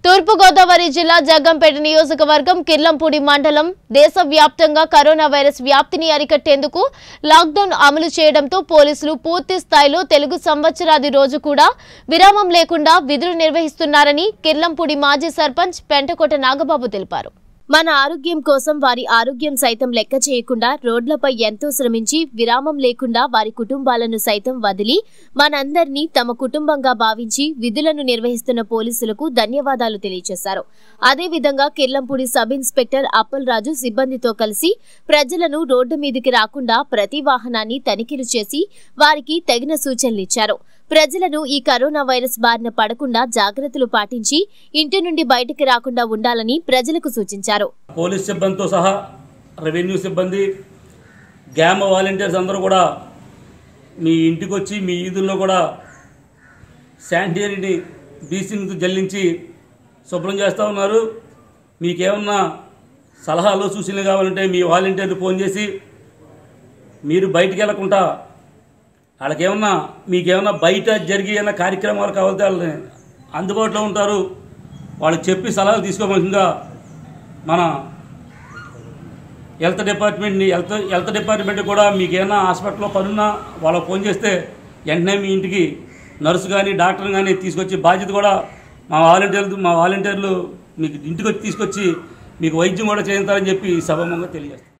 తూర్పుగోదావరి జిల్లా జగ్గంపేట నియోజకవర్గం కిర్లంపూడి మండలం దేశవ్యాప్తంగా కరోనా వైరస్ వ్యాప్తిని అరికట్టేందుకు లాక్డౌన్ అమలు చేయడంతో పోలీసులు పూర్తి స్థాయిలో తెలుగు సంవత్సరాది రోజు కూడా విరామం లేకుండా విధులు నిర్వహిస్తున్నారని కిర్లంపూడి మాజీ సర్పంచ్ పెంటకోట నాగబాబు తెలిపారు మన ఆరోగ్యం కోసం వారి ఆరోగ్యం సైతం లెక్క చేయకుండా రోడ్లపై ఎంతో శ్రమించి విరామం లేకుండా వారి కుటుంబాలను సైతం వదిలి మనందరినీ తమ కుటుంబంగా భావించి విధులను నిర్వహిస్తున్న పోలీసులకు ధన్యవాదాలు తెలియజేశారు అదేవిధంగా కిర్లంపూడి సబ్ ఇన్స్పెక్టర్ అప్పల్ రాజు సిబ్బందితో కలిసి ప్రజలను రోడ్డు మీదికి రాకుండా ప్రతి వాహనాన్ని తనిఖీలు చేసి వారికి తగిన సూచనలు ఇచ్చారు ప్రజలను ఈ కరోనా వైరస్ బారిన పడకుండా జాగ్రత్తలు పాటించి ఇంటి నుండి బయటికి రాకుండా ఉండాలని ప్రజలకు సూచించారు పోలీస్ సిబ్బందితో సహా రెవెన్యూ సిబ్బంది గ్రామ వాలంటీర్స్ అందరూ కూడా మీ ఇంటికి వచ్చి మీ ఈదుల్లో కూడా శానిటరీని బ్లీచింగ్ జల్లించి శుభ్రం చేస్తూ ఉన్నారు మీకేమన్నా సలహాలు సూచనలు కావాలంటే మీ వాలంటీర్లు ఫోన్ చేసి మీరు బయటికి వెళ్ళకుండా వాళ్ళకేమన్నా మీకేమన్నా బయట జరిగే ఏమైనా కార్యక్రమాలు కావాలంటే వాళ్ళని అందుబాటులో ఉంటారు వాళ్ళకి చెప్పి సలహాలు తీసుకోవలసిందిగా మన హెల్త్ డిపార్ట్మెంట్ని హెల్త్ హెల్త్ డిపార్ట్మెంట్ కూడా మీకు ఏమైనా హాస్పిటల్లో పనున్నా వాళ్ళకి ఫోన్ చేస్తే వెంటనే మీ ఇంటికి నర్సు కానీ డాక్టర్ కానీ తీసుకొచ్చి బాధ్యత కూడా మా వాలంటీర్లు మా వాలంటీర్లు మీకు ఇంటికి వచ్చి తీసుకొచ్చి మీకు వైద్యం కూడా చేయిస్తారని చెప్పి సభమంగా తెలియజేస్తాం